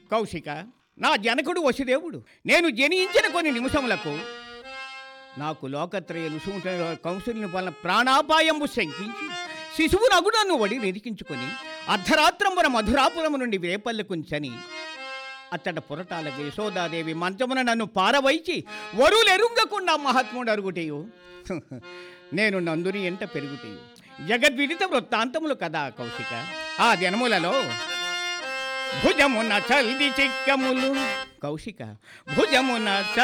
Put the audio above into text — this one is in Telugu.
కౌశిక నా జనకుడు వసుదేవుడు నేను జనించిన కొన్ని నిమిషములకు నాకు లోకత్రయ రుసుముట కౌశల్యం వలన ప్రాణాపాయంబు శంకించి శిశువు నగు నన్ను వడి నిరికించుకొని అర్ధరాత్రంబున మధురాపురము నుండి వేపల్లెకుంచని అత్తడ పురటాల యశోదాదేవి మంచమున నన్ను పారవైచి వరులెరుంగకుండా మహాత్ముడు అరుగుటయు నేను నందుని ఎంట పెరుగుటయు జగద్విదిత వృత్తాంతములు కదా కౌశిక ఆ దినములలో భుజమున చల్ది చిక్కములు కౌశిక భుజమున చ